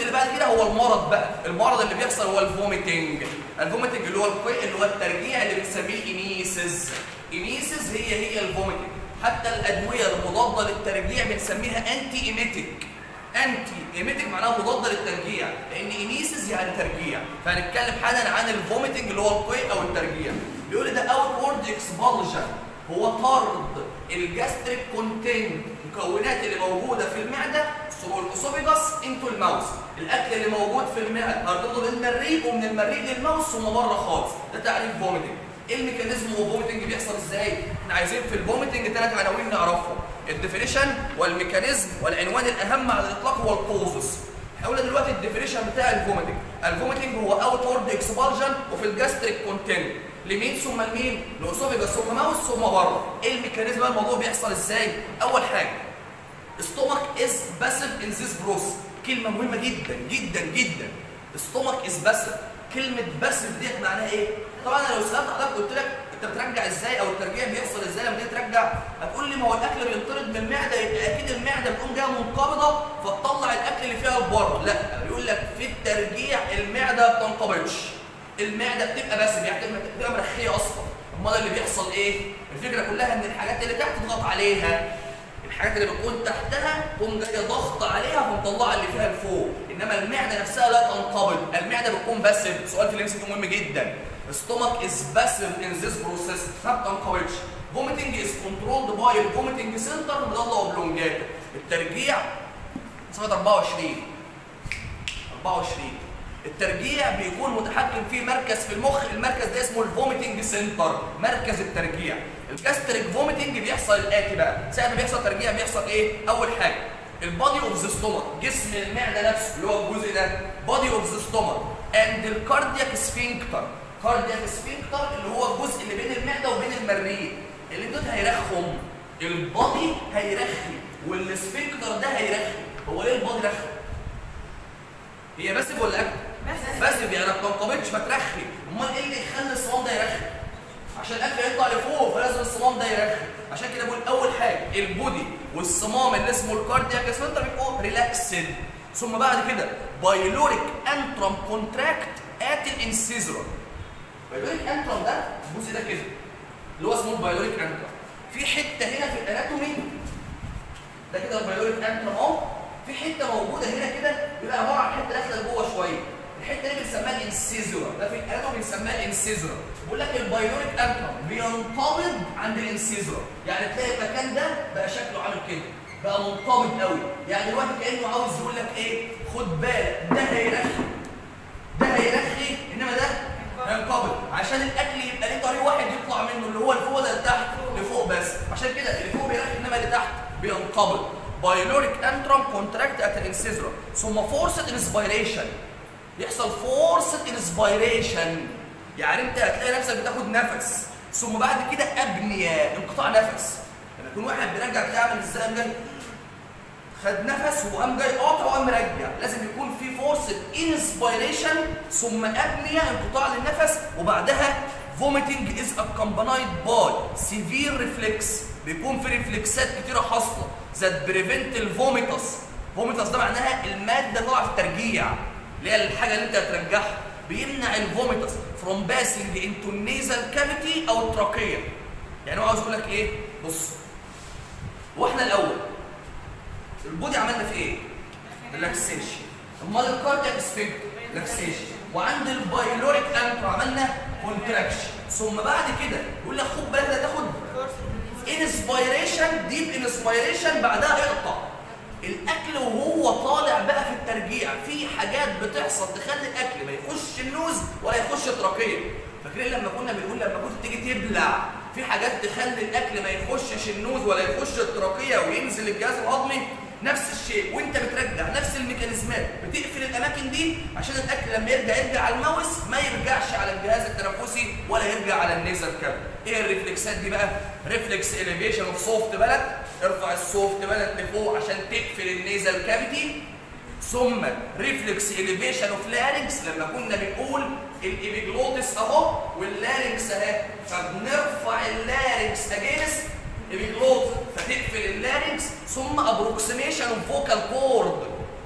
اللي بعد كده هو المرض بقى المرض اللي بيحصل هو الفوميتنج الفوميتنج اللي هو القيء اللي هو الترجيع اللي بنسميه ايميسز ايميسز هي هي الفوميتنج حتى الادويه المضاده للترجيع بنسميها انتي ايميتيك انتي ايميتيك معناها مضاده للترجيع لان ايميسز يعني ترجيع فهنتكلم حالا عن الفوميتنج اللي هو القيء او الترجيع بيقول لي ده اوتورد اكسبالجن هو طرد الجاستريك كونتنت المكونات اللي موجوده في المعده ثرو الاسوفيجاس انتو الماوس الاكل اللي موجود في المعده هرتبطه من المريء ومن المريء للماوس ثم بره خالص ده تعريف فوميتنج ايه الميكانيزم هو فوميتنج بيحصل ازاي احنا عايزين في الفوميتنج ثلاث عناوين نعرفهم الديفينيشن والميكانيزم والعنوان الاهم على الاطلاق هو الكوزس هقول دلوقتي الديفينيشن بتاع الفوميتنج الفوميتنج هو اوتورد اكسبالجن وفي الجاستريك كونتنت لمين ثم لمين لاسوفيجاس ثم ماوس ثم بره ايه الميكانيزم بقى الموضوع بيحصل ازاي اول حاجه stomach is passive in this process كلمة مهمة جدا جدا جدا stomach is passive كلمة باسف ديت معناها ايه؟ طبعا انا لو سألت حضرتك قلت لك انت بترجع ازاي او الترجيع بيحصل ازاي لما تيجي ترجع هتقول لي ما هو الاكل بينطرد من المعده يبقى اكيد المعده بتقوم جايه منقبضه فتطلع الاكل اللي فيها لبره لا بيقول لك في الترجيع المعده ما بتنقبضش المعده بتبقى باسف يعني بتبقى مرخيه اصلا امال اللي بيحصل ايه؟ الفكره كلها ان الحاجات اللي تحت تضغط عليها الحاجات اللي بتكون تحتها تقوم جايه ضغط عليها فمطلعه اللي فيها لفوق انما المعده نفسها لا تنقبض المعده بتكون باسف سؤال في الام سي مهم جدا stomach is passive in this process ما بتنقبضش vomiting is controlled by the vomiting center مضله وبلونجاته الترجيع صفحه 24 24 الترجيع بيكون متحكم فيه مركز في المخ المركز ده اسمه الفوميتنج سنتر مركز الترجيع الجاستريك فوميتنج بيحصل الاتي بقى ساعه ما بيحصل ترجيع بيحصل ايه اول حاجه البادي اوف ذا ستومك جسم المعده نفسه اللي هو الجزء ده بادي اوف ذا ستومك اند الكاردياك سفينكتر كاردياك سفينكتر اللي هو الجزء اللي بين المعده وبين المريء اللي دول هيرخم البادي هيرخي والسفينكتر ده هيرخي هو ليه البادي رخم هي باسف ولا اكتف باسف يعني ما بتنقبضش فترخي امال ايه اللي يخلي الصمام ده يرخي عشان الاكل يطلع لفوق فلازم الصمام ده يرخي عشان كده بقول اول حاجه البودي والصمام اللي اسمه الكاردياك سفنتر بيبقوا ريلاكسد ثم بعد كده بايلوريك انترم كونتراكت ات الانسيزرا بايلوريك انترم ده الجزء ده كده اللي هو اسمه البايلوريك انترم في حته هنا في الاناتومي ده كده البايلوريك انترم اهو في حته موجوده هنا كده بيبقى عباره عن حته داخله لجوه شويه الحته دي بنسميها الانسيزورا ده في الاناتومي بنسميها الانسيزورا بيقول لك البايلوريك انترم بينقبض عند الانسيزورا يعني تلاقي المكان ده بقى شكله عامل كده بقى منقبض قوي يعني دلوقتي كانه عاوز يقول لك ايه خد بالك ده هيرخي ده هيرخي انما ده هينقبض عشان الاكل يبقى ليه طريق واحد يطلع منه اللي هو لفوق ده لتحت لفوق بس عشان كده اللي فوق بيرخي انما اللي تحت بينقبض بايلوريك انترم كونتراكت ات الانسيزرا ثم فورسد انسبيريشن يحصل فورسد انسبيريشن يعني انت هتلاقي نفسك بتاخد نفس ثم بعد كده ابنيه انقطاع نفس لما يكون واحد بيرجع بتعمل ازاي قام جاي خد نفس وقام جاي قاطع وقام مرجع لازم يكون في فورسد انسبيريشن ثم ابنيه انقطاع للنفس وبعدها vomiting is accompanied by severe reflex بيكون في ريفلكسات كتيره حاصله that prevent الفوميتاس فوميتاس ده معناها الماده اللي طالعه في الترجيع اللي هي الحاجه اللي انت هترجعها بيمنع الفوميتاس from passing into nasal cavity او التراكيه يعني هو عاوز يقول لك ايه بص واحنا الاول البودي عملنا فيه ايه ريلاكسيشن امال الكاردياك سفنكتر ريلاكسيشن وعند البايلوريك انتر عملنا كونتراكشن ثم بعد كده يقول لك خد بالك ده تاخد انسبيريشن ديب انسبيريشن بعدها اقطع الاكل وهو طالع بقى في الترجيع في حاجات بتحصل تخلي الاكل ما يخش النوز ولا يخش التراكيه فاكرين لما كنا بنقول لما كنت تيجي تبلع في حاجات تخلي الاكل ما يخشش النوز ولا يخش التراكيه وينزل الجهاز الهضمي نفس الشيء وانت بترجع نفس الميكانيزمات بتقفل الاماكن دي عشان الاكل لما يرجع يرجع على الماوس ما يرجعش على الجهاز التنفسي ولا يرجع على النيزل كاب ايه الريفلكسات دي بقى ريفلكس اليفيشن اوف سوفت بلد ارفع السوفت بلد لفوق عشان تقفل النيزل كافيتي ثم ريفلكس اليفيشن اوف لارنكس لما كنا بنقول الابيجلوتس اهو واللارنكس اهي فبنرفع اللارنكس اجينست ابيجلوت فتقفل اللارنكس ثم ابروكسيميشن اوف فوكال كورد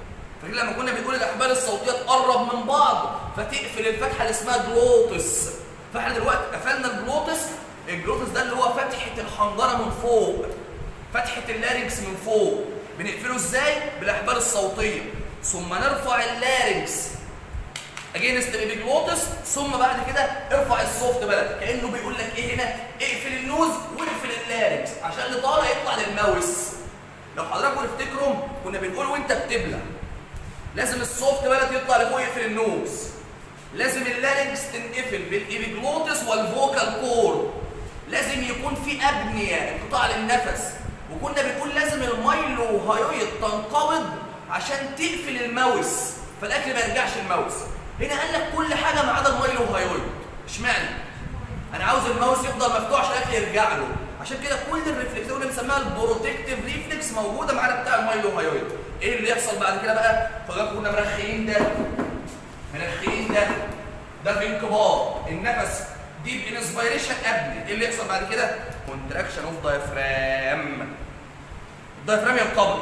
فاكر لما كنا بنقول الاحبال الصوتيه تقرب من بعض فتقفل الفتحه اللي اسمها جلوتس فاحنا دلوقتي قفلنا الجلوتس الجلوتس ده اللي هو فتحه الحنجره من فوق فتحه اللارنكس من فوق بنقفله ازاي بالاحبال الصوتيه ثم نرفع اللارنكس اجينست الابيجلوتس ثم بعد كده ارفع السوفت بلد كانه بيقول لك ايه هنا اقفل النوز واقفل اللارنكس عشان اللي طالع يطلع للماوس لو حضراتكم تفتكروا كنا بنقول وانت بتبلع لازم السوفت بلد يطلع لفوق يقفل النوز لازم اللارنكس تنقفل بالابيجلوتس والفوكال كور لازم يكون في ابنيه انقطاع للنفس وكنا بنقول لازم المايلو هايويد تنقبض عشان تقفل الماوس فالاكل ما يرجعش الماوس هنا قال لك كل حاجه ما عدا المايلو هايويد اشمعنى انا عاوز الماوس يفضل مفتوح عشان الاكل يرجع له عشان كده كل الريفلكس اللي بنسميها البروتكتيف ريفلكس موجوده معانا بتاع المايلو هايويد ايه اللي يحصل بعد كده بقى خلاص كنا مرخيين ده مرخيين ده ده في انقباض النفس ديب انسبيريشن ابني ايه اللي يحصل بعد كده كونتراكشن اوف دايفرام الدايفرام ينقبض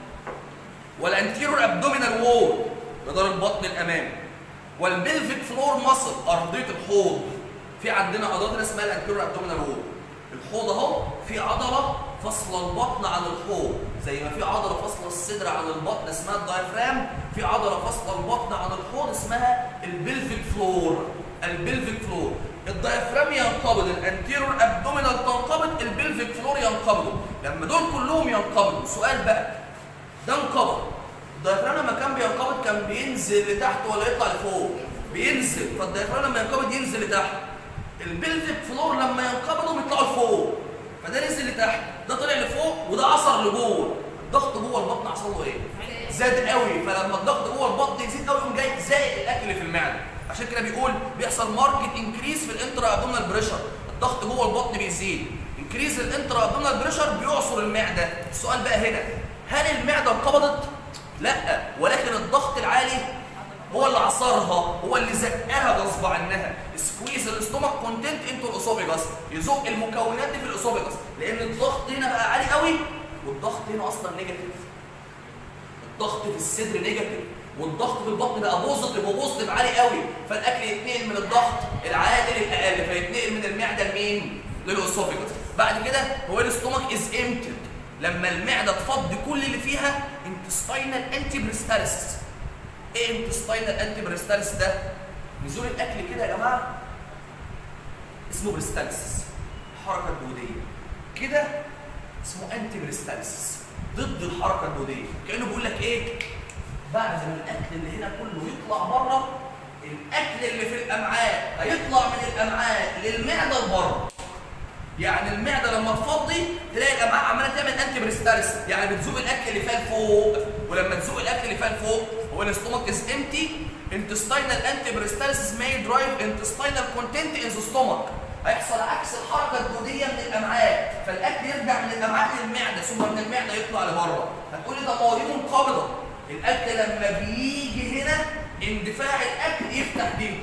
والانتيرور ابدومينال وول جدار البطن الامامي والبلفيك فلور ماسل ارضيه الحوض في عندنا عضلات اسمها الانتيرور ابدومينال وول الحوض اهو في عضله فاصله البطن عن الحوض زي ما في عضله فاصله الصدر عن البطن اسمها الدايفرام في عضله فاصله البطن عن الحوض اسمها البلفيك فلور البلفيك فلور الدايفرام ينقبض الانتيرور ابدومينال تنقبض البلفيك فلور ينقبضوا لما دول كلهم ينقبضوا سؤال بقى ده انقبض الدايفرام لما كان بينقبض كان بينزل لتحت ولا يطلع لفوق بينزل فالدايفرام لما ينقبض ينزل لتحت البلفيك فلور لما ينقبضوا بيطلعوا لفوق فده نزل لتحت ده طلع لفوق وده عصر لجوه الضغط جوه البطن حصل له ايه زاد قوي فلما الضغط جوه البطن يزيد قوي يقوم جاي زائد الاكل في المعده عشان كده بيقول بيحصل ماركت انكريس في الانترا ابدومينال بريشر الضغط جوه البطن بيزيد انكريز الانترا ابدومينال بريشر بيعصر المعده السؤال بقى هنا هل المعده انقبضت لا ولكن الضغط العالي هو اللي عصرها هو اللي زقها غصب عنها سكويز الاستومك كونتنت انتو الاسوفيجاس يزق المكونات دي في الاسوفيجاس لان الضغط هنا بقى عالي قوي والضغط هنا اصلا نيجاتيف الضغط في الصدر نيجاتيف والضغط في البطن بقى بوزيتيف وبوزيتيف عالي قوي فالاكل يتنقل من الضغط العادي للاقل فيتنقل من المعده لمين؟ للاسوفيجاس بعد كده هو الاستومك از امتد لما المعده تفضي كل اللي فيها انتستاينال انتي بريستاليسيس ايه انتستاينال انتي بريستاليس ده نزول الاكل كده يا جماعه اسمه بريستاليسيس الحركه الدوديه كده اسمه انتي بريستاليسيس ضد الحركه الدوديه كانه بيقول لك ايه بعد ما الاكل اللي هنا كله يطلع بره الاكل اللي في الامعاء هيطلع من الامعاء للمعده لبره يعني المعده لما تفضي تلاقي الامعاء عماله تعمل انتي بريستاليس يعني بتزوق الاكل اللي فيها لفوق ولما تزوق الاكل اللي فيها لفوق هو الاستومك از امتي intestinal antiperistalsis may drive intestinal content in the stomach هيحصل عكس الحركه الدوديه من الامعاء فالاكل يرجع من الامعاء للمعده ثم من المعده يطلع لبره هتقول لي ده مواضيع منقبضه الاكل لما بيجي هنا اندفاع الاكل يفتح دي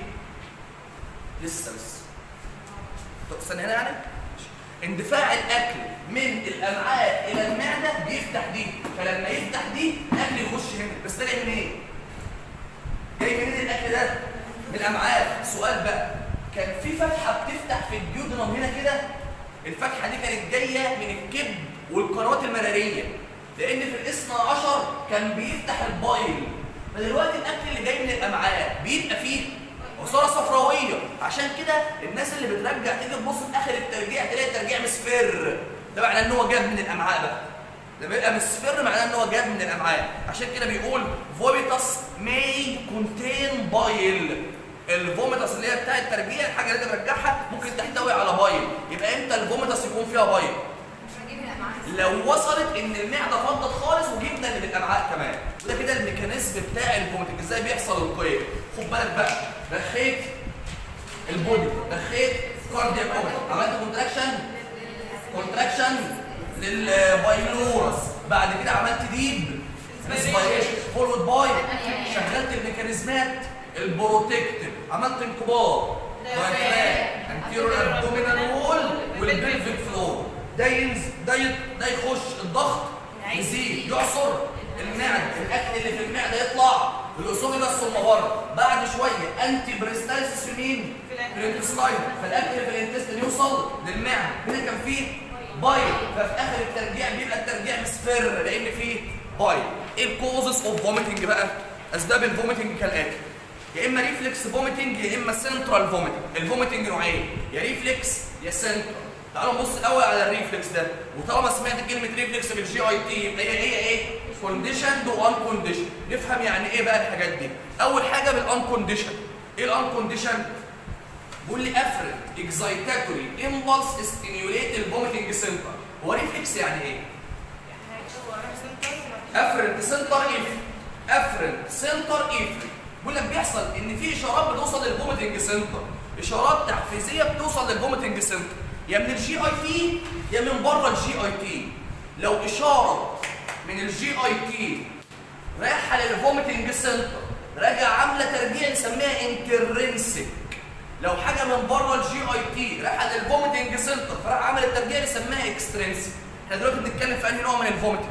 لسه لسه طب استنى هنا يعني اندفاع الاكل من الامعاء الى المعده بيفتح دي فلما يفتح دي الاكل يخش هنا بس ده جاي منين جاي منين الاكل ده من الامعاء سؤال بقى كان في فتحه بتفتح في الديودنم هنا كده الفتحه دي كانت جايه من الكبد والقنوات المراريه لان في الاثنى عشر كان بيفتح البايل فدلوقتي الاكل اللي جاي من الامعاء بيبقى فيه عصاره صفراويه عشان كده الناس اللي بترجع تيجي تبص في اخر الترجيع تلاقي الترجيع مصفر ده معناه ان هو جاب من الامعاء بقى لما يبقى مصفر معناه ان هو جاب من الامعاء عشان كده بيقول فوميتاس ماي كونتين بايل الفوميتاس اللي هي بتاع الترجيع الحاجه اللي انت بترجعها ممكن تحتوي على بايل يبقى امتى الفوميتاس يكون فيها بايل لو وصلت ان المعده فضت خالص وجبنا اللي من الامعاء كمان وده كده الميكانيزم بتاع الفوميتنج ازاي بيحصل القيء خد بالك بقى رخيت البودي رخيت كاردياك اوبن عملت كونتراكشن كونتراكشن للبايلورس بعد كده عملت ديب ريسبيريشن فولود باي شغلت الميكانيزمات البروتكتيف عملت انقباض دايفرام انتيرور ابدومينال وول والبلفيك فلور ده ينزل ده يط- ده يخش الضغط يزيد يعصر المعده الاكل اللي في المعده يطلع الاسوفيجاس ثم بره بعد شويه انتي بريستالسيس في مين في الانتستاين فالاكل اللي في الانتستين يوصل للمعده هنا كان فيه بايل ففي اخر الترجيع بيبقى الترجيع مصفر لان فيه بايل ايه الكوزز اوف فوميتنج بقى اسباب الفوميتنج كالاتي يا اما ريفلكس فوميتنج يا اما سنترال فوميتنج الفوميتنج نوعين يا ريفلكس يا سنترال تعالوا نبص الاول على الريفلكس ده وطالما سمعت كلمه ريفلكس بالجي اي تي يبقى هي هي ايه كونديشند وان كونديشن نفهم يعني ايه بقى الحاجات دي اول حاجه بالان كونديشن ايه الان كونديشن بيقول لي افرد اكزايتاتوري امبلس ستيميوليت الفوميتنج سنتر هو ريفلكس يعني ايه افرد سنتر افرد افرد سنتر افرد بيقول لك بيحصل ان في اشارات بتوصل للفوميتنج سنتر اشارات تحفيزيه بتوصل للفوميتنج سنتر يا من الجي اي تي يا من بره الجي اي تي لو اشاره من الجي اي تي رايحه للفوميتنج سنتر راجع عامله ترجيع نسميها انترنسك لو حاجه من بره الجي اي تي رايحه للفوميتنج سنتر فراح عامل الترجيع نسميها اكسترنسك احنا دلوقتي بنتكلم في انهي نوع من الفوميتنج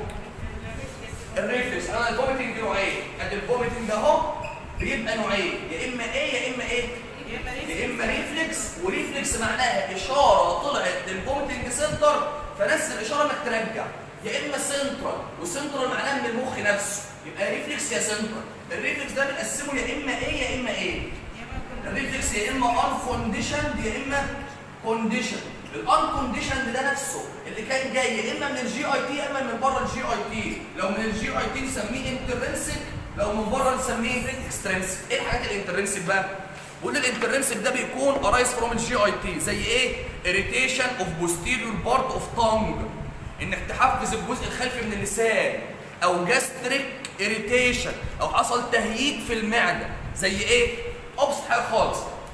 الريفلكس انا الفوميتنج نوعين ادي الفوميتنج اهو بيبقى نوعين يا اما ايه يا اما ايه يا اما ريفلكس وريفلكس معناها اشاره طلعت للفوميتنج سنتر فنفس الاشاره انك ترجع يا اما سنترال وسنترال معناها من المخ نفسه يبقى ريفلكس يا سنترال الريفلكس ده بنقسمه يا اما ايه يا اما ايه الريفلكس يا اما ان كونديشند يا اما كونديشن الان كونديشند ده نفسه اللي كان جاي يا اما من الجي اي تي يا اما من بره الجي اي تي لو من الجي اي تي نسميه انترنسك لو من بره نسميه اكسترنسك ايه الحاجات الانترنسك بقى بقول الانترنسك ده بيكون ارايز فروم الجي اي تي زي ايه اريتيشن اوف بوستيريور بارت اوف تانج انك تحفز الجزء الخلفي من اللسان او جاستريك اريتيشن او حصل تهييج في المعده زي ايه ابسط حاجه خالص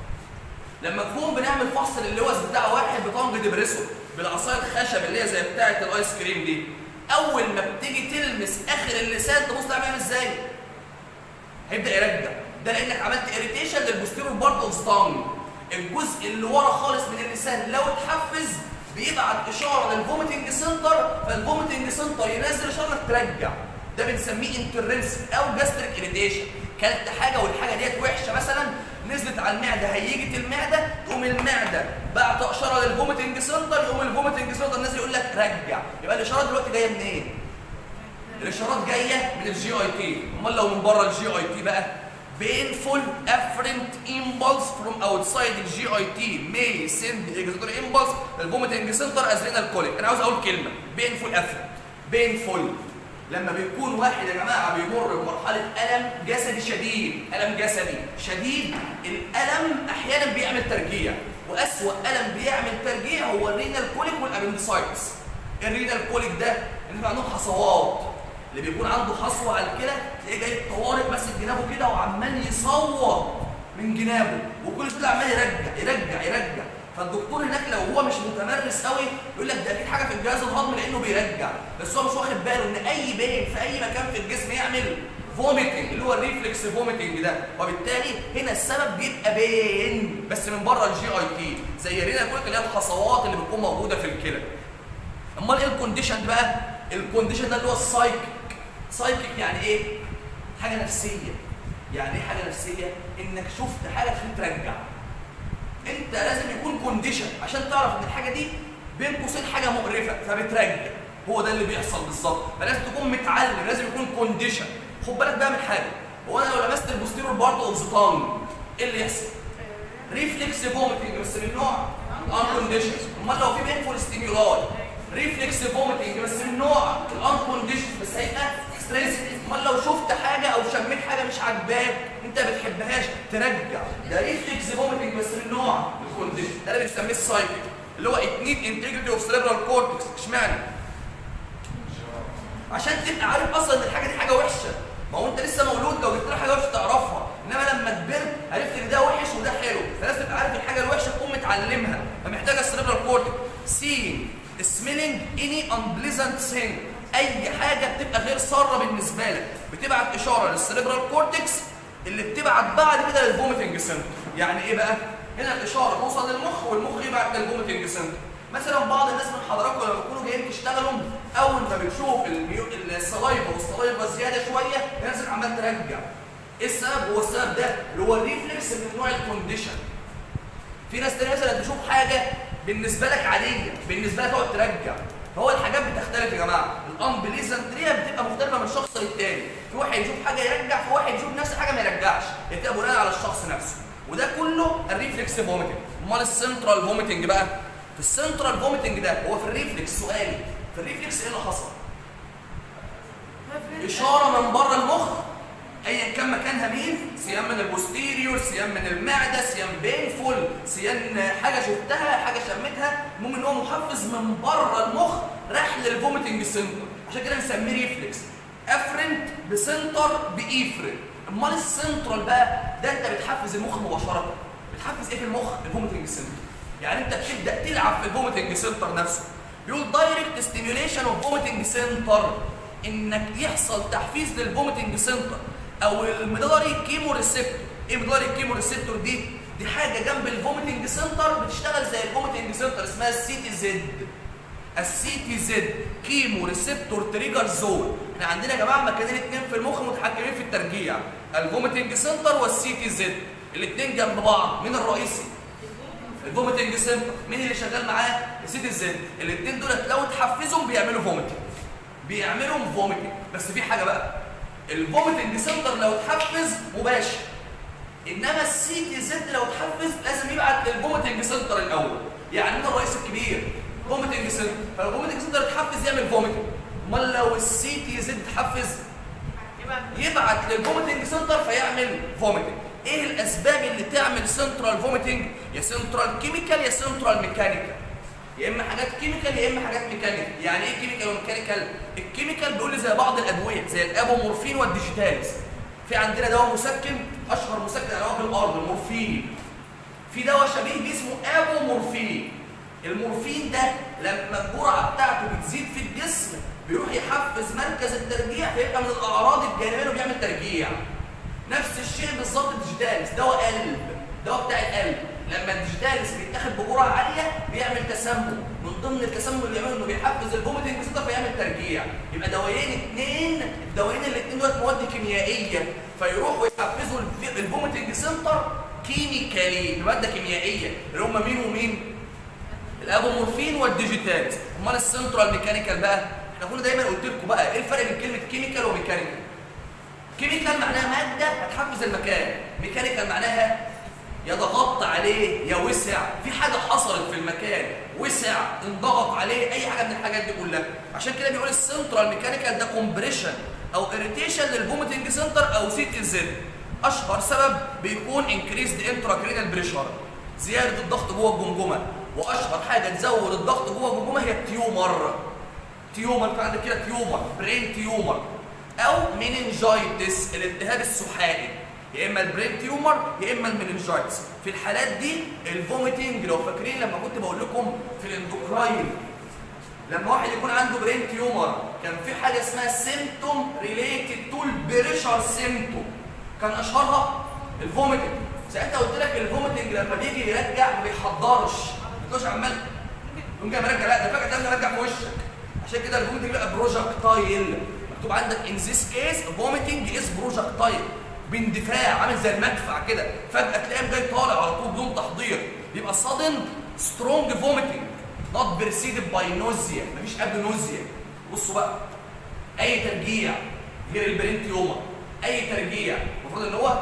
لما نكون بنعمل فحص للوز بتاع واحد بطنج دبريسور بالعصايه الخشب اللي هي زي بتاعه الايس كريم دي اول ما بتيجي تلمس اخر اللسان تبص تعمل ازاي هيبدا يرجع ده لانك عملت اريتيشن للبوستيرور بارت اوف ستانج الجزء اللي ورا خالص من اللسان لو اتحفز بيبعت اشاره للفوميتنج سنتر فالفوميتنج سنتر ينزل اشاره ترجع ده بنسميه انترنس او جاستريك اريتيشن كلت حاجه والحاجه ديت وحشه مثلا نزلت على المعده هيجت المعده تقوم المعده بعت اشاره للفوميتنج سنتر يقوم الفوميتنج سنتر نازل يقول لك رجع يبقى الاشارات دلوقتي جايه منين؟ إيه؟ الاشارات جايه من الجي اي تي امال لو من بره الجي اي تي بقى painful afferent impulse from outside the GIT may send the excitatory impulse للفوميتنج سنتر as renal colic انا عاوز اقول كلمه painful afferent painful لما بيكون واحد يا جماعه بيمر بمرحله الم جسدي شديد الم جسدي شديد الالم احيانا بيعمل ترجيع واسوا الم بيعمل ترجيع هو الرينال كوليك والابندسايتس الرينال كوليك ده اللي عندهم حصوات اللي بيكون عنده حصوه على الكلى تلاقيه جاي الطوارئ ماسك جنابه كده وعمال يصوت من جنابه وكل كده عمال يرجع يرجع يرجع فالدكتور هناك لو هو مش متمرس قوي يقول لك ده اكيد حاجه في الجهاز الهضمي لانه بيرجع بس هو مش واخد باله ان اي بين في اي مكان في الجسم يعمل فوميتنج اللي هو الريفلكس فوميتنج ده وبالتالي هنا السبب بيبقى بين بس من بره الجي اي تي زي رينا كل اللي هي الحصوات اللي بتكون موجوده في الكلى امال ايه الكونديشن بقى الكونديشن ده اللي هو السايكيك سايكيك يعني ايه حاجه نفسيه يعني ايه حاجه نفسيه انك شفت حاجه تخليك ترجع انت لازم يكون كونديشن عشان تعرف ان الحاجه دي بين قوسين حاجه مقرفه فبترجع هو ده اللي بيحصل بالظبط فلازم تكون متعلم لازم يكون كونديشن خد بالك بقى من حاجه هو انا لو لمست البوستيرور بارت اوف ذا تانج ايه اللي يحصل ريفلكس فوميتنج بس من نوع ان كونديشن امال لو في بينفول ستيمولاي ريفلكس فوميتنج بس من نوع الان كونديشن بس هيبقى ستريس امال لو شفت حاجه او شميت حاجه مش عاجباك انت ما بتحبهاش ترجع ده ريفلكس فوميتنج بس من نوع الكونديشن ده اللي بنسميه السايكل اللي هو اتنيد انتجريتي اوف سيريبرال كورتكس اشمعنى عشان تبقى عارف اصلا ان الحاجه دي حاجه وحشه ما هو انت لسه مولود لو جبت لك حاجه وحشه تعرفها انما لما كبرت عرفت ان ده وحش وده حلو فلازم تبقى عارف الحاجه الوحشه تكون متعلمها فمحتاجه السيريبرال كورتكس سي سميلينج اني unpleasant thing اي حاجه بتبقى غير ساره بالنسبه لك بتبعت اشاره للسيريبرال كورتكس اللي بتبعت بعد كده للفوميتنج سنتر يعني ايه بقى هنا الاشاره توصل للمخ والمخ يبعت للفوميتنج سنتر مثلا بعض الناس من حضراتكم لما بيكونوا جايين تشتغلوا اول ما بتشوف الميو- السلايفا والسلايفا زياده شويه لازم عمال ترجع ايه السبب هو السبب ده اللي هو الريفلكس من نوع الكونديشن في ناس تانية مثلا تشوف حاجه بالنسبه لك عاديه بالنسبه لها تقعد ترجع فهو الحاجات بتختلف يا جماعه الانبليزنتريا بتبقى مختلفه من شخص للتاني في واحد يشوف حاجه يرجع في واحد يشوف نفس الحاجه ما يرجعش هي بتبقى بناء على الشخص نفسه وده كله الريفلكس فوميتنج امال السنترال فوميتنج بقى في السنترال فوميتنج ده هو في الريفلكس سؤالي في الريفلكس ايه اللي حصل اشاره من بره المخ ايا كان مكانها مين سيان من البوستيريور سيان من المعده سيان بينفول سيان حاجه شفتها حاجه شمتها المهم ان هو محفز من بره المخ راح للفوميتنج سنتر عشان كده بنسميه ريفلكس افرنت بسنتر بايفرنت امال السنترال بقى ده انت بتحفز المخ مباشره بتحفز ايه في المخ الفوميتنج سنتر يعني انت بتبدا تلعب في الفوميتنج سنتر نفسه بيقول دايركت ستيميوليشن اوف فوميتنج سنتر انك يحصل تحفيز للفوميتنج سنتر او الميدالري كيمو ريسبتور ايه ميدالري كيمو ريسبتور دي دي حاجه جنب الفوميتنج سنتر بتشتغل زي الفوميتنج سنتر اسمها السي تي زد السي تي زد كيمو ريسبتور تريجر زون احنا عندنا يا جماعه مكانين اثنين في المخ متحكمين في الترجيع الفوميتنج سنتر والسي تي زد الاثنين جنب بعض مين الرئيسي الفوميتنج سنتر مين اللي شغال معاه السي تي زد الاثنين دول لو اتحفزهم بيعملوا فوميتنج بيعملوا فوميتنج بس في حاجه بقى الفوميتنج سنتر لو اتحفز مباشر انما السي تي زد لو اتحفز لازم يبعت للفوميتنج سنتر الاول يعني مين الرئيس الكبير فوميتنج سنتر فالفوميتنج سنتر اتحفز يعمل فوميتنج امال لو السي تي زد اتحفز يبعت للفوميتنج سنتر فيعمل فوميتنج ايه الاسباب اللي تعمل سنترال فوميتنج يا سنترال كيميكال يا سنترال ميكانيكال يا اما حاجات كيميكال يا اما حاجات ميكانيكال يعني ايه كيميكال وميكانيكال الكيميكال بيقول لي زي بعض الادويه زي الابومورفين والديجيتاليز في عندنا دواء مسكن اشهر مسكن على وجه الارض المورفين في دواء شبيه بيه اسمه ابومورفين المورفين ده لما الجرعه بتاعته بتزيد في الجسم بيروح يحفز مركز الترجيع فيبقى من الاعراض الجانبيه انه بيعمل ترجيع نفس الشيء بالظبط الديجيتاليز دواء قلب دواء بتاع القلب لما الديجيتاليز بيتاخد بجرعه عاليه بيعمل تسمم من ضمن التسمم اللي بيعمله انه بيحفز الفوميتنج سنتر فيعمل ترجيع يبقى دوايين اثنين الدوايين الاثنين دول مواد كيميائيه فيروحوا يحفزوا الف- الفوميتنج سنتر كيميكالي بماده كيميائيه اللي هم مين ومين؟ الابومورفين والديجيتاليز امال السنترال ميكانيكال بقى احنا كنا دايما قلت لكم بقى ايه الفرق بين كلمه كيميكال وميكانيكال كيميكال معناها ماده هتحفز المكان ميكانيكال معناها يا ضغطت عليه يا وسع في حاجه حصلت في المكان وسع انضغط عليه اي حاجه من الحاجات دي كلها عشان كده بيقول السنترال ميكانيكال ده كومبريشن او اريتيشن للفوميتنج سنتر او سي تي زد اشهر سبب بيكون انكريزد انتراكرينال بريشر زياده الضغط جوه الجمجمه واشهر حاجه تزود الضغط جوه الجمجمه هي التيومر تيومر في عندك كده تيومر برين تيومر او مينينجايتس الالتهاب السحائي يا اما البرين تيومر يا اما المينينجايتس في الحالات دي الفوميتنج لو فاكرين لما كنت بقول لكم في الاندوكراين لما واحد يكون عنده برين تيومر كان في حاجه اسمها سيمتوم ريليتد تو البريشر سيمتوم كان اشهرها الفوميتنج ساعتها قلت لك الفوميتنج لما بيجي يرجع ما بيحضرش ما بيقولش عمال يقوم جاي مرجع لا ده فجاه ده مرجع في وشك عشان كده الفوميتنج بقى بروجكتايل مكتوب عندك ان ذيس كيس فوميتنج از بروجكتايل باندفاع عامل زي المدفع كده فجاه تلاقيه جاي طالع على طول بدون تحضير يبقى sudden سترونج فوميتنج not preceded by nausea مفيش قبل نوزيا بصوا بقى اي ترجيع غير البرينتيوما اي ترجيع المفروض ان هو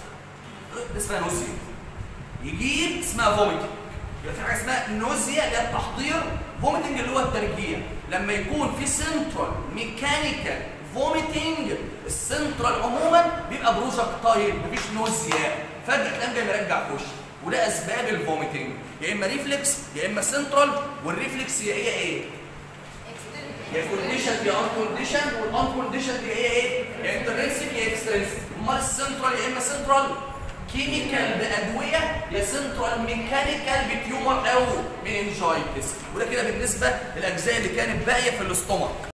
ده اسمها نوزيا يجيب اسمها فوميتنج يبقى في حاجه اسمها نوزيا اللي هي التحضير فوميتنج اللي هو الترجيع لما يكون في سنترال ميكانيكال فوميتنج السنترال عموما بيبقى بروجكتايل مفيش نوزيا فجاه تلاقيه جاي مرجع في وشك وده اسباب الفوميتنج يا اما ريفلكس يا اما سنترال والريفلكس هي هي ايه؟ يا كونديشن يا ان كونديشن والان كونديشن دي هي ايه؟ يا انترنسك يا اكسترنسك امال السنترال يا اما سنترال كيميكال بادويه يا سنترال ميكانيكال بتيومر او مننجايتس وده كده بالنسبه للاجزاء اللي كانت باقيه في الاستومك